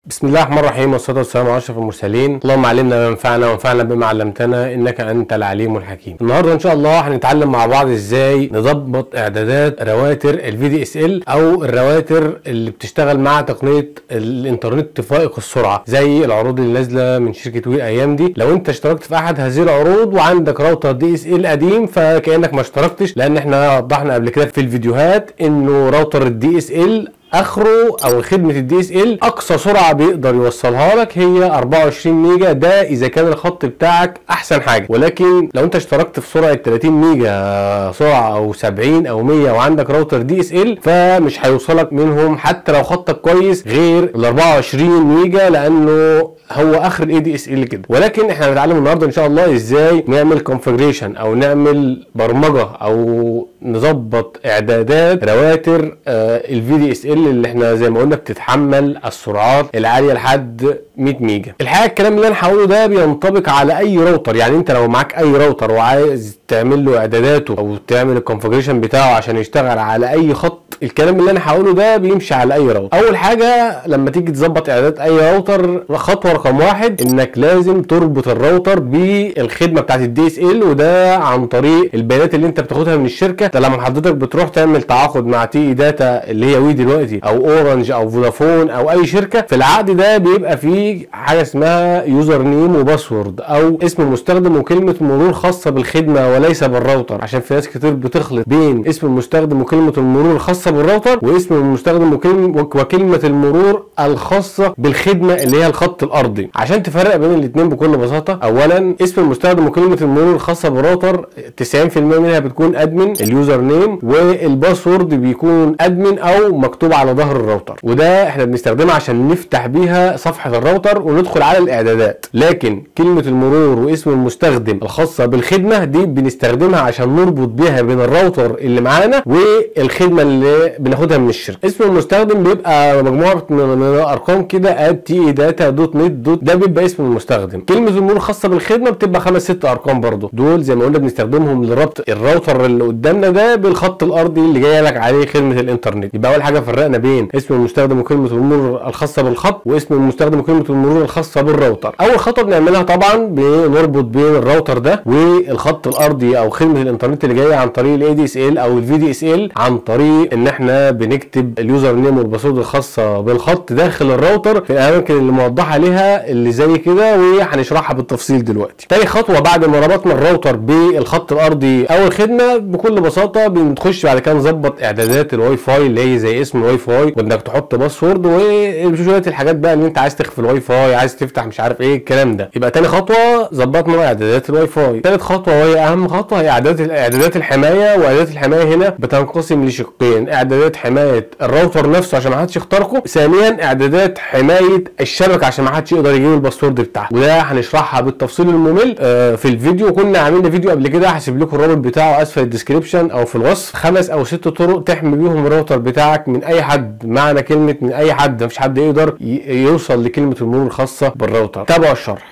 بسم الله الرحمن الرحيم والصلاة والسلام على أشرف المرسلين اللهم علمنا ما ينفعنا وانفعنا بما علمتنا إنك أنت العليم الحكيم النهاردة إن شاء الله هنتعلم مع بعض إزاي نظبط إعدادات رواتر الفي دي اس ال أو الرواتر اللي بتشتغل مع تقنية الإنترنت فائق السرعة زي العروض اللي نازلة من شركة وي الأيام دي لو أنت اشتركت في أحد هذه العروض وعندك راوتر دي اس ال قديم فكأنك ما اشتركتش لأن احنا وضحنا قبل كده في الفيديوهات إنه راوتر الدي اس ال اخره او خدمه الدي اس ال اقصى سرعه بيقدر يوصلها لك هي 24 ميجا ده اذا كان الخط بتاعك احسن حاجه ولكن لو انت اشتركت في سرعه 30 ميجا سرعه او 70 او 100 وعندك راوتر دي اس ال فمش هيوصلك منهم حتى لو خطك كويس غير ال 24 ميجا لانه هو اخر الاي دي اس ال كده ولكن احنا هنتعلم النهارده ان شاء الله ازاي نعمل كونفجريشن او نعمل برمجه او نظبط اعدادات رواتر الفي دي اس ال اللي احنا زي ما قلنا بتتحمل السرعات العاليه لحد 100 ميجا الحقيقه الكلام اللي انا هقوله ده بينطبق على اي راوتر يعني انت لو معاك اي راوتر وعايز تعمل له اعداداته او تعمل الكونفجريشن بتاعه عشان يشتغل على اي خط الكلام اللي انا هقوله ده بيمشي على اي راوتر اول حاجه لما تيجي تظبط اعدادات اي راوتر خطوه رقم واحد انك لازم تربط الراوتر بالخدمه بتاعت الدي اس ال وده عن طريق البيانات اللي انت بتاخدها من الشركه ده لما حضرتك بتروح تعمل تعاقد مع تي اي داتا اللي هي وي دلوقتي او اورنج او فودافون او اي شركه في العقد ده بيبقى فيه حاجه اسمها يوزر نيم وباسورد او اسم المستخدم وكلمه مرور خاصه بالخدمه وليس بالراوتر عشان في ناس كتير بتخلط بين اسم المستخدم وكلمه المرور الخاصه بالراوتر واسم المستخدم وكلمه وكلمه المرور الخاصه بالخدمه اللي هي الخط الارضي عشان تفرق بين الاثنين بكل بساطه اولا اسم المستخدم وكلمه المرور الخاصه بالراوتر 90% منها بتكون ادمن اليوزر نيم والباسورد بيكون ادمن او مكتوب على ظهر الراوتر وده احنا بنستخدمها عشان نفتح بيها صفحه الراوتر وندخل على الاعدادات لكن كلمه المرور واسم المستخدم الخاصه بالخدمه دي بنستخدمها عشان نربط بيها بين الراوتر اللي معانا والخدمه اللي بناخدها من الشركه اسم المستخدم بيبقى مجموعه من الارقام كده اد تي داتا دوت نت دوت ده بيبقى اسم المستخدم كلمه المرور الخاصه بالخدمه بتبقى خمس ست ارقام برضو دول زي ما قلنا بنستخدمهم لربط الراوتر اللي قدامنا ده بالخط الارضي اللي جايه لك عليه خدمه الانترنت يبقى اول حاجه فرقنا بين اسم المستخدم وكلمه المرور الخاصه بالخط واسم المستخدم وكلمه المرور الخاصه بالراوتر اول خطوه بنعملها طبعا بنربط بين الراوتر ده والخط الارضي او خدمه الانترنت اللي جايه عن طريق الاي دي اس ال او الفي دي اس ال عن طريق ان احنا بنكتب اليوزر نيم والباسورد الخاصه بالخط داخل الراوتر في الاماكن اللي موضحه ليها اللي زي كده وهنشرحها بالتفصيل دلوقتي تاني خطوه بعد ما ربطنا الراوتر بالخط الارضي او الخدمه بكل بساطه بنخش بعد كده نظبط اعدادات الواي فاي اللي هي زي اسم الواي فاي وانك تحط باسورد وشويه الحاجات بقى اللي انت عايز تخفي الواي فاي عايز تفتح مش عارف ايه الكلام ده يبقى تاني خطوه ظبطنا اعدادات الواي فاي تالت خطوه وهي اهم خطوه هي اعدادات اعدادات الحمايه واعدادات الحمايه هنا بتنقسم لشقين اعدادات حمايه الراوتر نفسه عشان ما حدش يخترقه ثانيا اعدادات حمايه الشبكه عشان ما حدش يقدر يجيب الباسورد بتاعها وده هنشرحها بالتفصيل الممل آه في الفيديو كنا عاملين فيديو قبل كده هسيب لكم الرابط بتاعه اسفل الديسكريبشن او في الوصف خمس او ست طرق تحمي بيهم الراوتر بتاعك من اي حد معنى كلمه من اي حد مفيش حد يقدر يوصل لكلمه المرور الخاصه بالراوتر تابعوا الشرح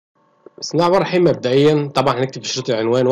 بسم الله الرحمن الرحيم مبدئيا طبعا هنكتب في شريط العنوان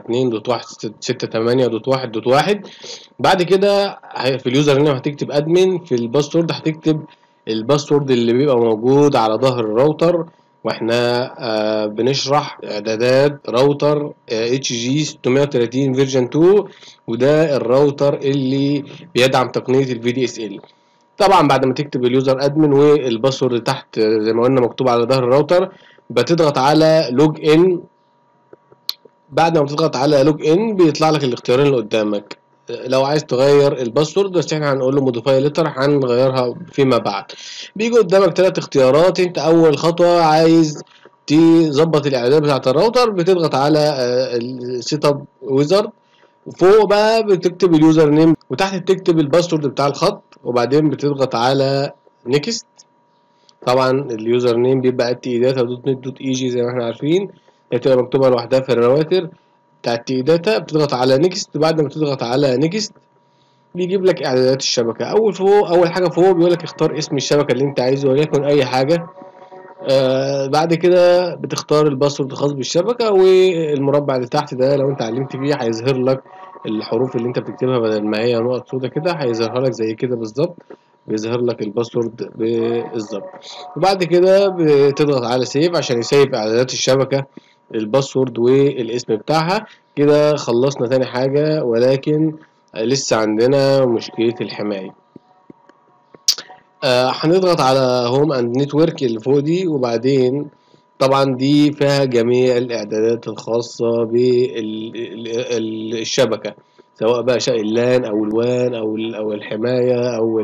192.168.1.1 بعد كده في اليوزر نيم هتكتب ادمن في الباسورد هتكتب الباسورد اللي بيبقى موجود على ظهر الراوتر واحنا آه بنشرح اعدادات راوتر اتش جي 630 فيرجن 2 وده الراوتر اللي بيدعم تقنيه الفي دي اس ال طبعا بعد ما تكتب اليوزر ادمن والباسورد تحت زي ما قلنا مكتوب على ظهر الراوتر بتضغط على لوج ان بعد ما بتضغط على لوج ان بيطلع لك الاختيارين اللي قدامك لو عايز تغير الباسورد بس احنا هنقول له موديفاي لتر هنغيرها فيما بعد بيجي قدامك ثلاث اختيارات انت اول خطوه عايز تظبط الاعدادات بتاعه الراوتر بتضغط على السيت اب ويزارد فوق بقى بتكتب اليوزر نيم وتحت بتكتب الباسورد بتاع الخط وبعدين بتضغط على نيكست طبعا اليوزر نيم بيبقى تي داتا دوت نت دوت اي جي زي ما احنا عارفين هي بتبقى مكتوبه لوحدها في الرواتر بتاعت تي داتا بتضغط على نيكست بعد ما تضغط على نيكست بيجيب لك اعدادات الشبكه اول فوق اول حاجه فوق بيقول لك اختار اسم الشبكه اللي انت عايزه وليكن اي حاجه آه بعد كده بتختار الباسورد الخاص بالشبكه والمربع اللي تحت ده لو انت علمت فيه هيظهر لك الحروف اللي انت بتكتبها بدل ما هي نقط سودا كده هيظهرها لك زي كده بالظبط بيظهر لك الباسورد بالظبط وبعد كده بتضغط على سيف عشان يسيب اعدادات الشبكه الباسورد والاسم بتاعها كده خلصنا تاني حاجه ولكن لسه عندنا مشكله الحمايه آه هنضغط على هوم اند نتورك اللي فوق دي وبعدين طبعا دي فيها جميع الاعدادات الخاصه بالشبكه سواء بقى شيء اللان او الوان او او الحمايه او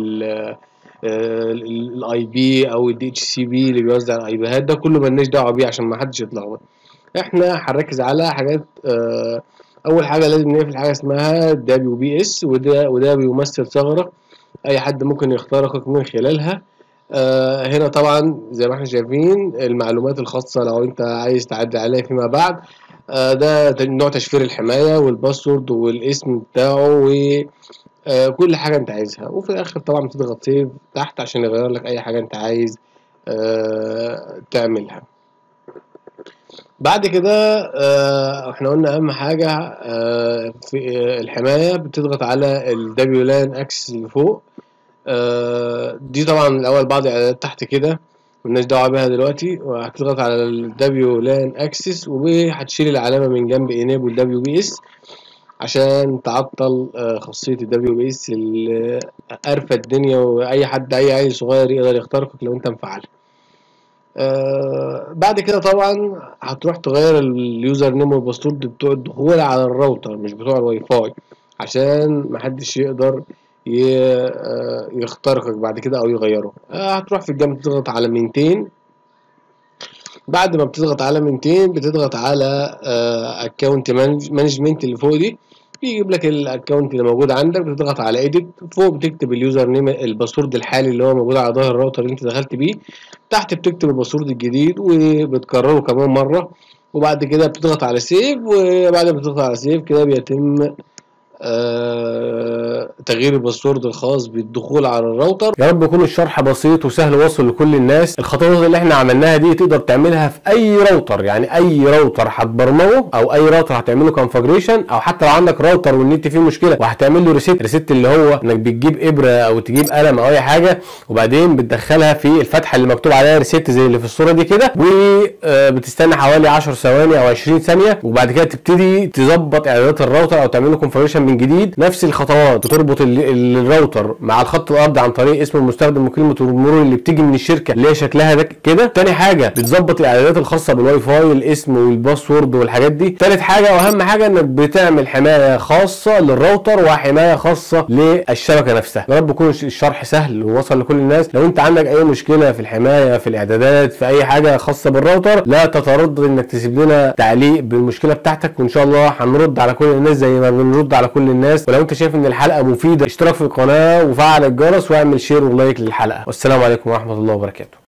الاي بي او الدي اتش سي بي اللي بيوزع الاي بيهات ده كله ملناش دعوه بيه عشان ما حدش يتلخبط احنا هنركز على حاجات اه اول حاجه لازم نقفل حاجه اسمها دبليو بي اس وده وده بيمثل ثغره اي حد ممكن يخترقك من خلالها آه هنا طبعا زي ما احنا شايفين المعلومات الخاصة لو انت عايز تعدي عليها فيما بعد آه ده نوع تشفير الحماية والباسورد والاسم بتاعه وكل حاجة انت عايزها وفي الاخر طبعا بتضغط سيف تحت عشان يغير لك اي حاجة انت عايز آه تعملها بعد كده آه احنا قلنا اهم حاجة آه في الحماية بتضغط على الدبليو لان اكسس اللي فوق آه دي طبعا الاول بعض الاعدادات تحت كده ملناش دعوه بيها دلوقتي وهتضغط على الدبليو لان اكسس وهتشيل العلامه من جنب انيبل دبليو بي اس عشان تعطل آه خاصيه الدبليو بي اس اللي قارفه الدنيا واي حد اي عيل صغير يقدر يخترقك لو انت مفعلها آه بعد كده طبعا هتروح تغير اليوزر نيم والباسورد بتوع الدخول على الراوتر مش بتوع الواي فاي عشان محدش يقدر يخترقك بعد كده او يغيره هتروح في الجنب تضغط على مينتين بعد ما بتضغط على مينتين بتضغط على اكونت مانجمنت اللي فوق دي بيجيب لك الاكونت اللي موجود عندك بتضغط على ايديت فوق بتكتب اليوزر نيم الباسورد الحالي اللي هو موجود على ظهر الراوتر اللي انت دخلت بيه تحت بتكتب الباسورد الجديد وبتكرره كمان مره وبعد كده بتضغط على سيف وبعد ما بتضغط على سيف كده بيتم آه تغيير الباسورد الخاص بالدخول على الراوتر يا رب يكون الشرح بسيط وسهل واصل لكل الناس الخطوات اللي احنا عملناها دي تقدر تعملها في اي راوتر يعني اي راوتر هتبرمجه او اي راوتر هتعمل له كونفجريشن او حتى لو عندك راوتر والنت فيه مشكله وهتعمل له ريسيت ريسيت اللي هو انك بتجيب ابره او تجيب قلم او اي حاجه وبعدين بتدخلها في الفتحه اللي مكتوب عليها ريسيت زي اللي في الصوره دي كده وبتستنى حوالي 10 ثواني او 20 ثانيه وبعد كده تبتدي تظبط اعدادات الراوتر او تعمل له كونفجريشن من جديد نفس الخطوات بتربط الراوتر مع الخط الارضي عن طريق اسم المستخدم وكلمه المرور اللي بتيجي من الشركه اللي هي شكلها ده كده تاني حاجه بتظبط الاعدادات الخاصه بالواي فاي الاسم والباسورد والحاجات دي تالت حاجه واهم حاجه انك بتعمل حمايه خاصه للراوتر وحمايه خاصه للشبكه نفسها يا رب يكون الشرح سهل ووصل لكل الناس لو انت عندك اي مشكله في الحمايه في الاعدادات في اي حاجه خاصه بالراوتر لا تتردد انك تسيب لنا تعليق بالمشكله بتاعتك وان شاء الله هنرد على كل الناس زي ما بنرد على كل الناس ولو انت شايف ان الحلقه مفيده اشترك في القناه وفعل الجرس واعمل شير ولايك للحلقه والسلام عليكم ورحمه الله وبركاته